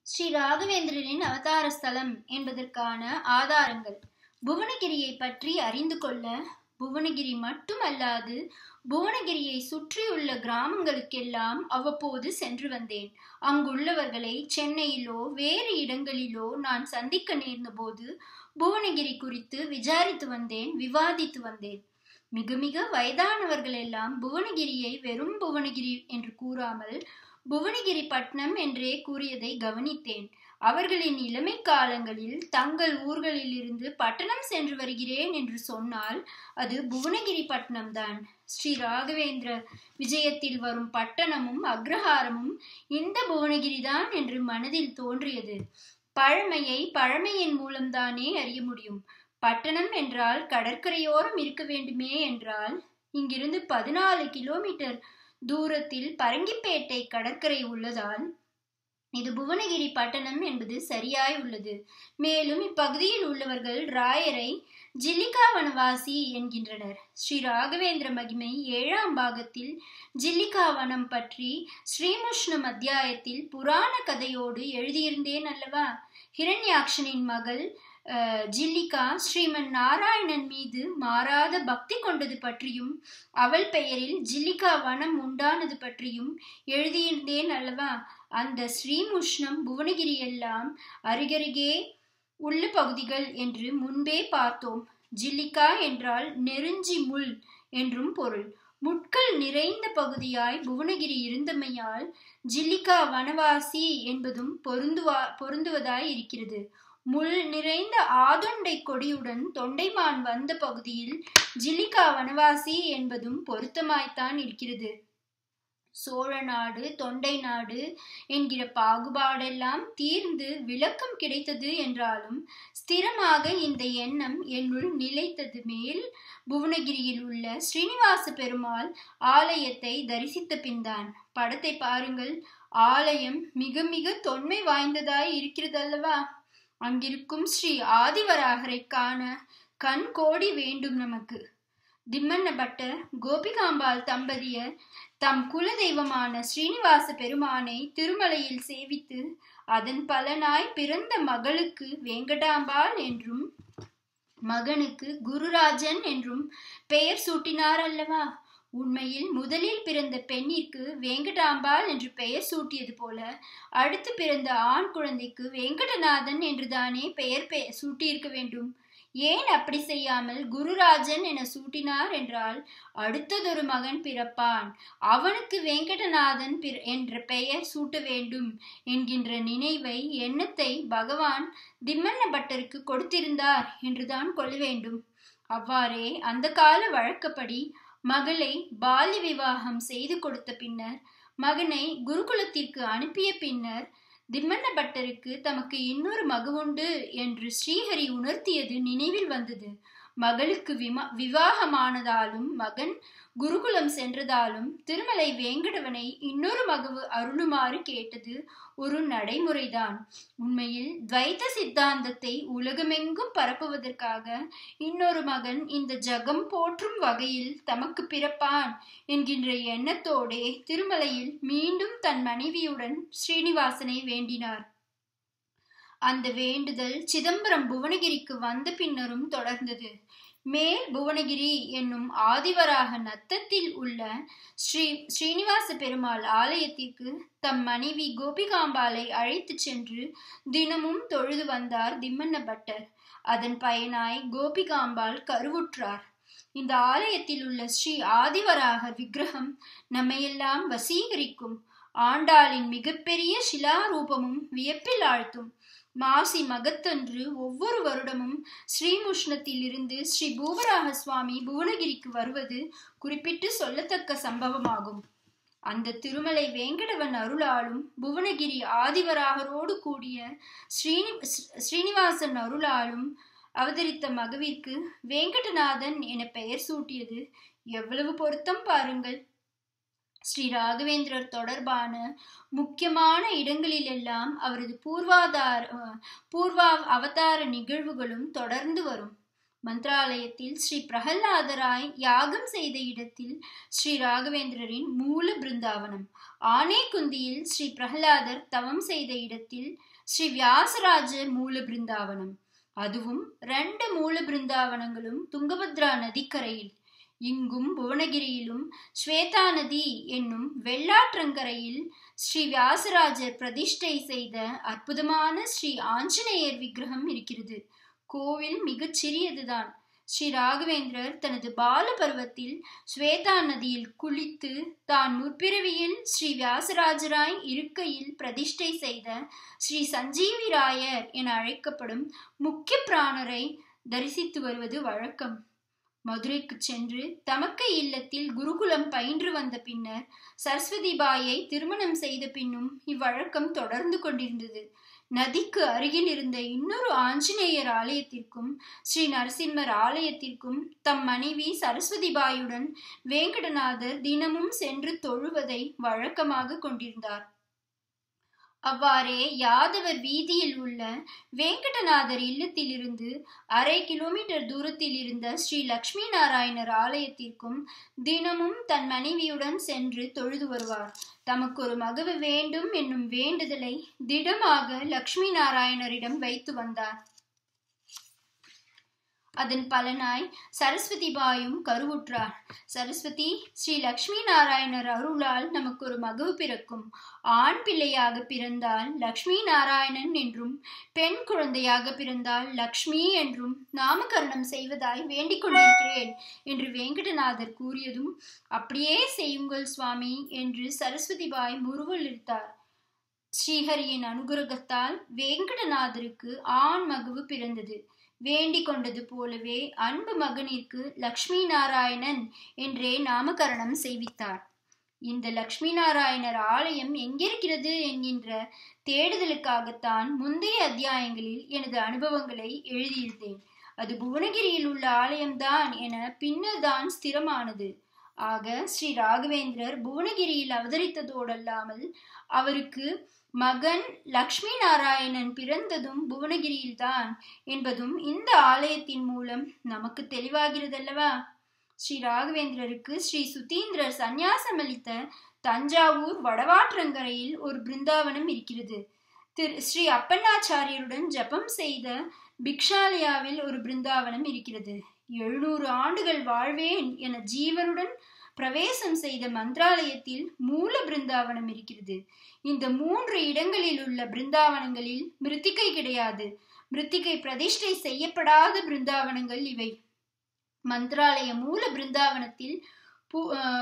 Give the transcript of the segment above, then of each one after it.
ஸ்ரீ ராகவேந்திரரின் அவதார ஸ்தலம் என்பதற்கான ஆதாரங்கள் புவனகிரியை பற்றி அறிந்து கொள்ள புவனகிரி மட்டுமல்லாது புவனகிரியை சுற்றியுள்ள கிராமங்களுக்கெல்லாம் அவ்வப்போது சென்று வந்தேன் அங்குள்ளவர்களை சென்னையிலோ வேறு இடங்களிலோ நான் சந்திக்க நேர்ந்தபோது புவனகிரி குறித்து விசாரித்து வந்தேன் விவாதித்து வந்தேன் மிக மிக வயதானவர்கள் எல்லாம் புவனகிரியை வெறும் புவனகிரி என்று கூறாமல் புவனகிரி பட்னம் என்றே கூறியதை கவனித்தேன் அவர்களின் இளமை காலங்களில் தங்கள் ஊர்களில் இருந்து பட்டணம் சென்று வருகிறேன் என்று சொன்னால் அது புவனகிரி பட்டணம் தான் ஸ்ரீ ராகவேந்திர விஜயத்தில் வரும் பட்டணமும் அக்ரஹாரமும் இந்த புவனகிரி தான் என்று மனதில் தோன்றியது பழமையை பழமையின் மூலம்தானே அறிய முடியும் பட்டணம் என்றால் கடற்கரையோரம் இருக்க வேண்டுமே என்றால் இங்கிருந்து பதினாலு கிலோமீட்டர் தூரத்தில் பரங்கிப்பேட்டை கடற்கரை உள்ளதால் இது புவனகிரி பட்டணம் என்பது சரியாய் உள்ளது மேலும் இப்பகுதியில் உள்ளவர்கள் ராயரை ஜில்லிகா வனவாசி என்கின்றனர் ஸ்ரீ ராகவேந்திர மகிமை ஏழாம் பாகத்தில் ஜில்லிகா வனம் பற்றி ஸ்ரீமுஷ்ணம் அத்தியாயத்தில் புராண கதையோடு எழுதியிருந்தேன் அல்லவா ஹிரண்யாக்ஷனின் மகள் ஜில்லிகா ஸ்ரீமன் நாராயணன் மீது மாறாத பக்தி கொண்டது பற்றியும் அவள் பெயரில் ஜில்லிகா வனம் உண்டானது பற்றியும் எழுதியிருந்தேன் அல்லவா அந்த ஸ்ரீமுஷ்ணம் புவனகிரி எல்லாம் அருகருகே உள்ள பகுதிகள் என்று முன்பே பார்த்தோம் ஜில்லிகா என்றால் நெருஞ்சி முள் என்றும் பொருள் முட்கள் நிறைந்த பகுதியாய் புவனகிரி இருந்தமையால் ஜில்லிகா வனவாசி என்பதும் பொருந்துவா பொருந்துவதாய் இருக்கிறது முள் நிறைந்த ஆதொண்டை கொடியுடன் தொண்டைமான் வந்த பகுதியில் ஜில்லிகா வனவாசி என்பதும் பொருத்தமாய்த்தான் இருக்கிறது சோழ நாடு தொண்டை நாடு என்கிற பாகுபாடெல்லாம் தீர்ந்து விளக்கம் கிடைத்தது என்றாலும் ஸ்திரமாக இந்த எண்ணம் என்னுள் நிலைத்தது மேல் புவனகிரியில் உள்ள ஸ்ரீனிவாச பெருமாள் ஆலயத்தை தரிசித்த பின்தான் படத்தை பாருங்கள் ஆலயம் மிக மிக தொன்மை வாய்ந்ததாய் இருக்கிறதல்லவா அங்கிருக்கும் ஸ்ரீ ஆதிவராகரை காண கண் கோடி வேண்டும் நமக்கு திம்மன்ன பட்டர் கோபிகாம்பாள் தம்பதியர் தம் குல தெய்வமான ஸ்ரீனிவாச பெருமானை திருமலையில் சேவித்து அதன் பலனாய் பிறந்த மகளுக்கு வேங்கடாம்பாள் என்றும் மகனுக்கு குருராஜன் என்றும் பெயர் சூட்டினார் அல்லவா உண்மையில் முதலில் பிறந்த பெண்ணிற்கு வேங்கடாம்பாள் என்று பெயர் சூட்டியது போல அடுத்து பிறந்த ஆண் குழந்தைக்கு வேங்கடநாதன் என்றுதானே பெயர் பெ சூட்டியிருக்க வேண்டும் ஏன் அப்படி செய்யாமல் குருராஜன் என சூட்டினார் என்றால் அடுத்ததொரு மகன் பிறப்பான் அவனுக்கு வேங்கடநாதன் என்ற பெயர் சூட்ட வேண்டும் என்கின்ற நினைவை எண்ணத்தை பகவான் திம்மன்ன பட்டருக்கு கொடுத்திருந்தார் என்றுதான் கொள்ள வேண்டும் அவ்வாறே அந்த கால வழக்கப்படி மகளை பால்ய விவாகம் செய்து கொடுத்த பின்னர் மகனை குருகுலத்திற்கு அனுப்பிய பின்னர் திம்மன்ன பட்டருக்கு தமக்கு இன்னொரு மகவுண்டு என்று ஸ்ரீஹரி உணர்த்தியது நினைவில் வந்தது மகளுக்கு விமா விவாகமானதாலும் மகன் குருகுலம் சென்றதாலும் திருமலை வேங்கடவனை இன்னொரு மகவு அருளுமாறு கேட்டது ஒரு நடைமுறைதான் உண்மையில் துவைத்த சித்தாந்தத்தை உலகமெங்கும் பரப்புவதற்காக இன்னொரு மகன் இந்த ஜகம் போற்றும் வகையில் தமக்கு பிறப்பான் என்கின்ற எண்ணத்தோடே திருமலையில் மீண்டும் தன் மனைவியுடன் ஸ்ரீனிவாசனை வேண்டினார் அந்த வேண்டுதல் சிதம்பரம் புவனகிரிக்கு வந்த பின்னரும் தொடர்ந்தது மேல் புவனகிரி என்னும் ஆதிவராக நத்தத்தில் உள்ள ஸ்ரீ ஸ்ரீனிவாச பெருமாள் ஆலயத்திற்கு தம் மனைவி கோபிகாம்பாலை அழைத்து சென்று தினமும் தொழுது வந்தார் திம்மன்ன பட்டர் அதன் பயனாய் கோபிகாம்பாள் கருவுற்றார் இந்த ஆலயத்தில் உள்ள ஸ்ரீ ஆதிவராக விக்கிரகம் நம்மையெல்லாம் வசீகரிக்கும் ஆண்டாளின் மிகப்பெரிய சிலாரூபமும் வியப்பில் ஆழ்த்தும் மாசி மகத்தன்று ஒவ்வொரு வருடமும் ஸ்ரீமுஷ்ணத்தில் இருந்து ஸ்ரீ பூவராக சுவாமி புவனகிரிக்கு வருவது குறிப்பிட்டு சொல்லத்தக்க சம்பவமாகும் அந்த திருமலை வேங்கடவன் அருளாலும் புவனகிரி ஆதிவராகரோடு கூடிய ஸ்ரீனி ஸ்ரீனிவாசன் அருளாலும் அவதரித்த மகவிற்கு வேங்கடநாதன் என பெயர் சூட்டியது எவ்வளவு பொருத்தம் பாருங்கள் ஸ்ரீ ராகவேந்திரர் தொடர்பான முக்கியமான இடங்களிலெல்லாம் அவரது பூர்வாதார பூர்வா அவதார நிகழ்வுகளும் தொடர்ந்து வரும் மந்திராலயத்தில் ஸ்ரீ பிரகலாதராய் யாகம் செய்த இடத்தில் ஸ்ரீ ராகவேந்திரரின் மூல பிருந்தாவனம் ஆனேகுந்தியில் ஸ்ரீ பிரகலாதர் தவம் செய்த இடத்தில் ஸ்ரீ வியாசராஜர் மூல பிருந்தாவனம் அதுவும் ரெண்டு மூல பிருந்தாவனங்களும் துங்கபத்ரா நதிக்கரையில் இங்கும் புவனகிரியிலும் ஸ்வேதா நதி என்னும் வெள்ளாற்றங்கரையில் ஸ்ரீ வியாசராஜர் பிரதிஷ்டை செய்த அற்புதமான ஸ்ரீ ஆஞ்சநேயர் விக்கிரகம் இருக்கிறது கோவில் மிகச் சிறியதுதான் ஸ்ரீ ராகவேந்திரர் தனது பால பருவத்தில் ஸ்வேதா நதியில் குளித்து தான் முற்பிறவியில் ஸ்ரீ வியாசராஜராய் இருக்கையில் பிரதிஷ்டை செய்த ஸ்ரீ சஞ்சீவி ராயர் என அழைக்கப்படும் முக்கிய பிராணரை தரிசித்து வருவது வழக்கம் மதுரைக்கு சென்று தமக்கை இல்லத்தில் குருகுலம் பயின்று வந்த பின்னர் சரஸ்வதி பாயை திருமணம் செய்த பின்னும் இவ்வழக்கம் தொடர்ந்து கொண்டிருந்தது நதிக்கு அருகில் இருந்த இன்னொரு ஆஞ்சநேயர் ஆலயத்திற்கும் ஸ்ரீ நரசிம்மர் ஆலயத்திற்கும் தம் மனைவி சரஸ்வதி பாயுடன் வேங்கடநாதர் தினமும் சென்று தொழுவதை வழக்கமாக கொண்டிருந்தார் அவ்வாறே யாதவர் வீதியில் உள்ள வேங்கடநாதர் இல்லத்திலிருந்து அரை கிலோமீட்டர் தூரத்தில் இருந்த ஸ்ரீ லக்ஷ்மி நாராயணர் ஆலயத்திற்கும் தினமும் தன் மனைவியுடன் சென்று தொழுது வருவார் தமக்கு ஒரு மகவு வேண்டும் என்னும் வேண்டுதலை திடமாக லக்ஷ்மி நாராயணரிடம் வைத்து வந்தார் அதன் பலனாய் சரஸ்வதி பாயும் கருவுற்றார் சரஸ்வதி ஸ்ரீ லக்ஷ்மி நாராயணர் அருளால் நமக்கு ஒரு மகவு பிறக்கும் ஆண் பிள்ளையாக பிறந்தால் லக்ஷ்மி நாராயணன் என்றும் பெண் குழந்தையாக பிறந்தால் லக்ஷ்மி என்றும் நாமகரணம் செய்வதாய் வேண்டிக் கொண்டிருக்கிறேன் என்று வேங்கடநாதர் கூறியதும் அப்படியே செய்யுங்கள் சுவாமி என்று சரஸ்வதி பாய் முருவலிருத்தார் ஸ்ரீஹரியின் அனுகிரகத்தால் வேங்கடநாதருக்கு ஆண் மகவு பிறந்தது வேண்டிக் கொண்டது போலவே அன்பு மகனிற்கு லக்ஷ்மி நாராயணன் என்றே நாமகரணம் செய்வித்தார் இந்த லக்ஷ்மி நாராயணர் ஆலயம் எங்கிருக்கிறது என்கின்ற தேடுதலுக்காகத்தான் முந்தைய அத்தியாயங்களில் எனது அனுபவங்களை எழுதியிருந்தேன் அது புவனகிரியில் உள்ள ஆலயம்தான் என பின்னர் தான் ஸ்திரமானது ஆக ஸ்ரீ ராகவேந்திரர் புவனகிரியில் அவதரித்ததோடல்லாமல் அவருக்கு மகன் லக்ஷ்மி நாராயணன் பிறந்ததும் புவனகிரியில்தான் என்பதும் இந்த ஆலயத்தின் மூலம் நமக்கு தெளிவாகிறதல்லவா ஸ்ரீ ராகவேந்திரருக்கு ஸ்ரீ சுதீந்திரர் சந்நியாசம் அளித்த தஞ்சாவூர் வடவாற்றங்கரையில் ஒரு பிருந்தாவனம் இருக்கிறது திரு ஸ்ரீ அப்பண்ணாச்சாரியருடன் ஜபம் செய்த பிக்ஷாலயாவில் ஒரு பிருந்தாவனம் இருக்கிறது எழுநூறு ஆண்டுகள் வாழ்வேன் என ஜீவனுடன் பிரவேசம் செய்த மந்திராலயத்தில் மூல பிருந்தாவனம் இருக்கிறது இந்த மூன்று இடங்களில் உள்ள பிருந்தாவனங்களில் மிருத்திகை கிடையாது மிருத்திகை பிரதிஷ்டை செய்யப்படாத பிருந்தாவனங்கள் இவை மந்திராலய மூல பிருந்தாவனத்தில் பூ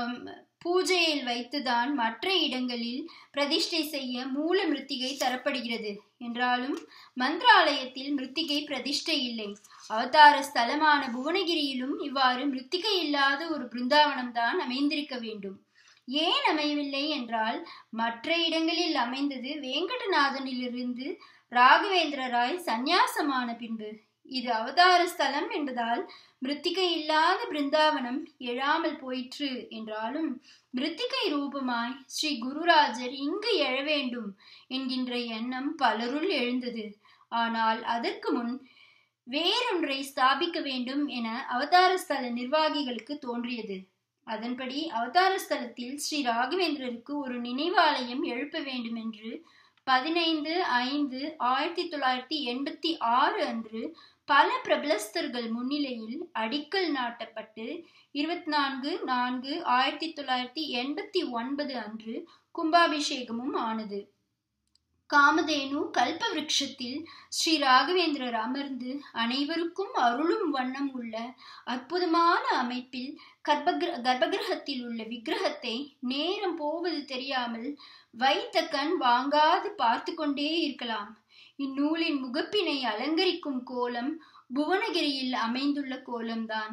பூஜையில் வைத்துதான் மற்ற இடங்களில் பிரதிஷ்டை செய்ய மூல மிருத்திகை தரப்படுகிறது என்றாலும் மந்திராலயத்தில் மிருத்திகை பிரதிஷ்டை இல்லை அவதார ஸ்தலமான புவனகிரியிலும் இவ்வாறு மிருத்திகை இல்லாத ஒரு பிருந்தாவனம் தான் அமைந்திருக்க வேண்டும் ஏன் அமையவில்லை என்றால் மற்ற இடங்களில் அமைந்தது வேங்கடநாதனிலிருந்து ராகவேந்திரராய் சந்நியாசமான பின்பு இது அவதார ஸ்தலம் என்பதால் மிருத்திகை இல்லாத பிருந்தாவனம் எழாமல் போயிற்று என்றாலும் மிருத்திகை ரூபமாய் ஸ்ரீ குருராஜர் இங்கு எழ வேண்டும் என்கின்ற எண்ணம் பலருள் எழுந்தது ஆனால் அதற்கு முன் வேறொன்றை ஸ்தாபிக்க வேண்டும் என அவதார ஸ்தல நிர்வாகிகளுக்கு தோன்றியது அதன்படி அவதார ஸ்தலத்தில் ஸ்ரீ ராகவேந்திரருக்கு ஒரு நினைவாலயம் எழுப்ப வேண்டும் என்று பதினைந்து ஐந்து ஆயிரத்தி தொள்ளாயிரத்தி எண்பத்தி ஆறு அன்று பல பிரபலஸ்தர்கள் முன்னிலையில் அடிக்கல் நாட்டப்பட்டு இருபத்தி நான்கு நான்கு ஆயிரத்தி தொள்ளாயிரத்தி எண்பத்தி ஒன்பது அன்று கும்பாபிஷேகமும் ஆனது காமதேனு கல்ப விருட்சத்தில் ஸ்ரீ ராகவேந்திரர் அமர்ந்து அனைவருக்கும் அருளும் வண்ணம் உள்ள அற்புதமான அமைப்பில் கர்ப்பகிர கர்ப்பகிரகத்தில் உள்ள விக்கிரகத்தை நேரம் போவது தெரியாமல் வைத்த கண் வாங்காது பார்த்து கொண்டே இருக்கலாம் இந்நூலின் முகப்பினை அலங்கரிக்கும் கோலம் புவனகிரியில் அமைந்துள்ள கோலம்தான்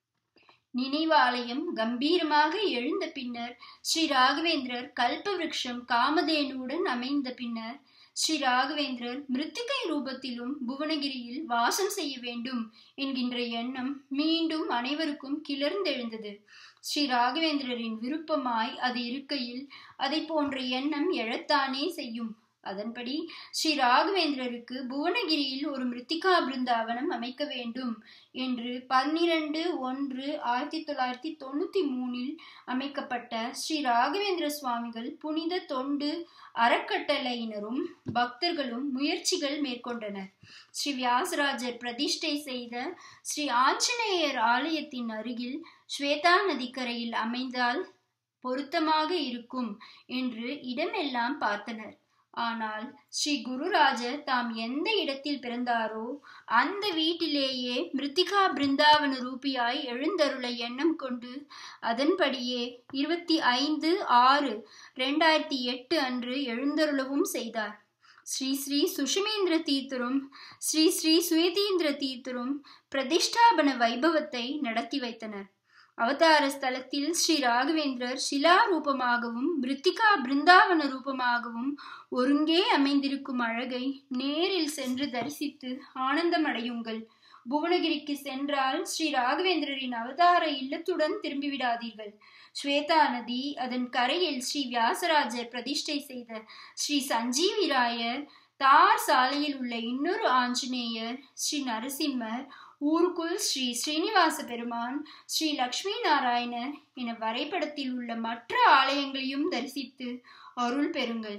நினைவாலயம் கம்பீரமாக எழுந்த பின்னர் ஸ்ரீ ராகவேந்திரர் கல்பவிருஷம் காமதேனுவுடன் அமைந்த பின்னர் ஸ்ரீ ராகவேந்திரர் மிருத்திகை ரூபத்திலும் புவனகிரியில் வாசம் செய்ய வேண்டும் என்கின்ற எண்ணம் மீண்டும் அனைவருக்கும் கிளர்ந்தெழுந்தது ஸ்ரீ ராகவேந்திரரின் விருப்பமாய் அது இருக்கையில் அதை போன்ற எண்ணம் எழத்தானே செய்யும் அதன்படி ஸ்ரீ ராகவேந்திரருக்கு புவனகிரியில் ஒரு மிருத்திகா பிருந்தாவனம் அமைக்க வேண்டும் என்று பன்னிரண்டு ஒன்று ஆயிரத்தி தொள்ளாயிரத்தி தொண்ணூத்தி மூணில் அமைக்கப்பட்ட ஸ்ரீ ராகவேந்திர சுவாமிகள் புனித தொண்டு அறக்கட்டளையினரும் பக்தர்களும் முயற்சிகள் மேற்கொண்டனர் ஸ்ரீ வியாசராஜர் பிரதிஷ்டை செய்த ஸ்ரீ ஆஞ்சநேயர் ஆலயத்தின் அருகில் ஸ்வேதா நதிக்கரையில் அமைந்தால் பொருத்தமாக இருக்கும் என்று இடமெல்லாம் பார்த்தனர் ஆனால் ஸ்ரீ குருராஜர் தாம் எந்த இடத்தில் பிறந்தாரோ அந்த வீட்டிலேயே மிருத்திகா பிருந்தாவன ரூபியாய் எழுந்தருள எண்ணம் கொண்டு அதன்படியே இருபத்தி ஐந்து ஆறு ரெண்டாயிரத்தி எட்டு அன்று எழுந்தருளவும் செய்தார் ஸ்ரீ ஸ்ரீ சுஷிமேந்திர தீர்த்தரும் ஸ்ரீ ஸ்ரீ சுயதீந்திர தீர்த்தரும் பிரதிஷ்டாபன வைபவத்தை நடத்தி வைத்தனர் அவதார ஸ்தலத்தில் ஸ்ரீ ராகவேந்திரர் சிலா ரூபமாகவும் பிருத்திகா பிருந்தாவன ரூபமாகவும் ஒருங்கே அமைந்திருக்கும் அழகை நேரில் சென்று தரிசித்து ஆனந்தமடையுங்கள் புவனகிரிக்கு சென்றால் ஸ்ரீ ராகவேந்திரரின் அவதார இல்லத்துடன் திரும்பிவிடாதீர்கள் ஸ்வேதா நதி அதன் கரையில் ஸ்ரீ வியாசராஜர் பிரதிஷ்டை செய்த ஸ்ரீ சஞ்சீவிராயர் தார் சாலையில் உள்ள இன்னொரு ஆஞ்சநேயர் ஸ்ரீ நரசிம்மர் ஊருக்குள் ஸ்ரீ ஸ்ரீனிவாச பெருமான் ஸ்ரீ லக்ஷ்மி நாராயணர் என வரைபடத்தில் உள்ள மற்ற ஆலயங்களையும் தரிசித்து அருள் பெறுங்கள்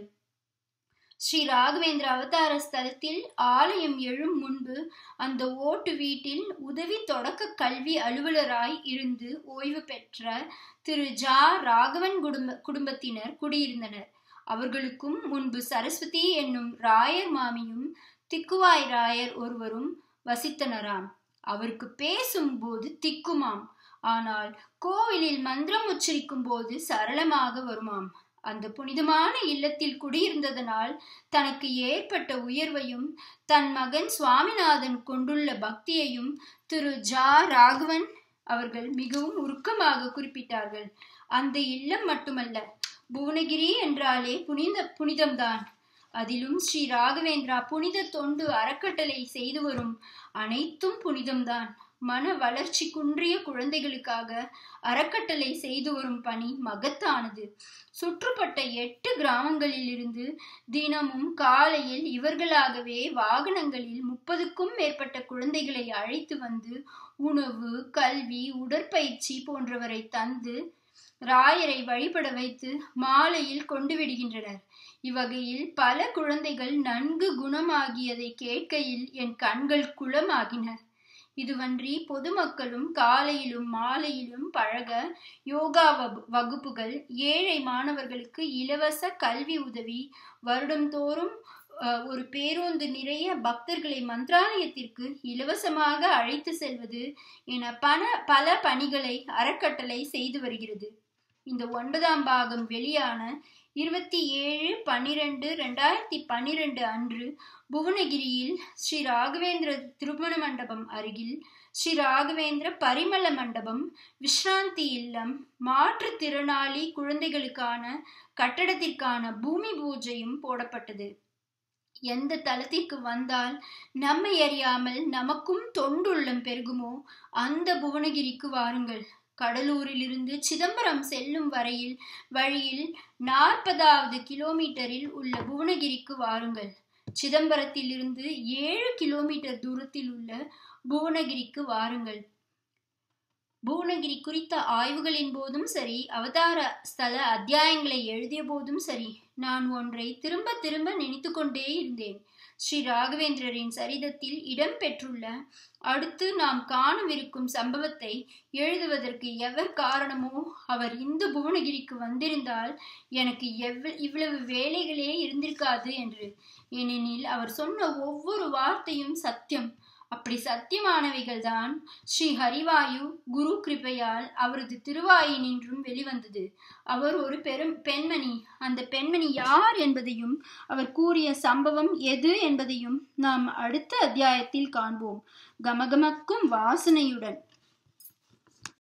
ஸ்ரீ ராகவேந்திர அவதார ஸ்தலத்தில் ஆலயம் எழும் முன்பு அந்த ஓட்டு வீட்டில் உதவி தொடக்க கல்வி அலுவலராய் இருந்து ஓய்வு பெற்ற திரு ஜா ராகவன் குடும்ப குடும்பத்தினர் குடியிருந்தனர் அவர்களுக்கும் முன்பு சரஸ்வதி என்னும் ராயர் மாமியும் திக்குவாய் ராயர் ஒருவரும் வசித்தனராம் அவருக்கு பேசும்போது திக்குமாம் ஆனால் கோவிலில் மந்திரம் உச்சரிக்கும் போது சரளமாக வருமாம் அந்த புனிதமான இல்லத்தில் குடியிருந்ததனால் தனக்கு ஏற்பட்ட உயர்வையும் தன் மகன் சுவாமிநாதன் கொண்டுள்ள பக்தியையும் திரு ஜா ராகவன் அவர்கள் மிகவும் உருக்கமாக குறிப்பிட்டார்கள் அந்த இல்லம் மட்டுமல்ல புவனகிரி என்றாலே புனித புனிதம்தான் அதிலும் ஸ்ரீ ராகவேந்திரா புனித தொண்டு அறக்கட்டளை செய்து வரும் அனைத்தும் புனிதம்தான் மன வளர்ச்சி குன்றிய குழந்தைகளுக்காக அறக்கட்டளை செய்து வரும் பணி மகத்தானது சுற்றுப்பட்ட எட்டு கிராமங்களில் இருந்து தினமும் காலையில் இவர்களாகவே வாகனங்களில் முப்பதுக்கும் மேற்பட்ட குழந்தைகளை அழைத்து வந்து உணவு கல்வி உடற்பயிற்சி போன்றவரை தந்து ராயரை வழிபட வைத்து மாலையில் கொண்டு விடுகின்றனர் இவ்வகையில் பல குழந்தைகள் நன்கு குணமாகியதை கேட்கையில் என் கண்கள் குளமாகின இதுவன்றி பொதுமக்களும் காலையிலும் மாலையிலும் பழக யோகா வகுப்புகள் ஏழை மாணவர்களுக்கு இலவச கல்வி உதவி வருடந்தோறும் ஒரு பேருந்து நிறைய பக்தர்களை மந்திராலயத்திற்கு இலவசமாக அழைத்து செல்வது என பல பல பணிகளை அறக்கட்டளை செய்து வருகிறது இந்த ஒன்பதாம் பாகம் வெளியான இருபத்தி ஏழு பன்னிரெண்டு ரெண்டாயிரத்தி பன்னிரெண்டு அன்று புவனகிரியில் ஸ்ரீ ராகவேந்திர திருமண மண்டபம் அருகில் ஸ்ரீ ராகவேந்திர பரிமள மண்டபம் விஸ்ராந்தி இல்லம் மாற்றுத்திறனாளி குழந்தைகளுக்கான கட்டடத்திற்கான பூமி பூஜையும் போடப்பட்டது எந்த தளத்திற்கு வந்தால் நம்மை அறியாமல் நமக்கும் தொண்டுள்ளம் பெருகுமோ அந்த புவனகிரிக்கு வாருங்கள் கடலூரிலிருந்து சிதம்பரம் செல்லும் வரையில் வழியில் நாற்பதாவது கிலோமீட்டரில் உள்ள புவனகிரிக்கு வாருங்கள் சிதம்பரத்திலிருந்து ஏழு கிலோமீட்டர் தூரத்தில் உள்ள புவனகிரிக்கு வாருங்கள் புவனகிரி குறித்த ஆய்வுகளின் போதும் சரி அவதார ஸ்தல அத்தியாயங்களை எழுதிய போதும் சரி நான் ஒன்றை திரும்ப திரும்ப நினைத்து கொண்டே இருந்தேன் ஸ்ரீ ராகவேந்திரரின் சரிதத்தில் இடம் பெற்றுள்ள அடுத்து நாம் காணவிருக்கும் சம்பவத்தை எழுதுவதற்கு எவர் காரணமோ அவர் இந்து புவனகிரிக்கு வந்திருந்தால் எனக்கு எவ்வ இவ்வளவு வேலைகளே இருந்திருக்காது என்று ஏனெனில் அவர் சொன்ன ஒவ்வொரு வார்த்தையும் சத்தியம் அப்படி சத்தியமானவைகள் தான் ஸ்ரீ ஹரிவாயு குரு கிருபையால் அவரது திருவாயினின்றும் வெளிவந்தது அவர் ஒரு பெரும் பெண்மணி அந்த பெண்மணி யார் என்பதையும் அவர் கூறிய சம்பவம் எது என்பதையும் நாம் அடுத்த அத்தியாயத்தில் காண்போம் கமகமக்கும் வாசனையுடன்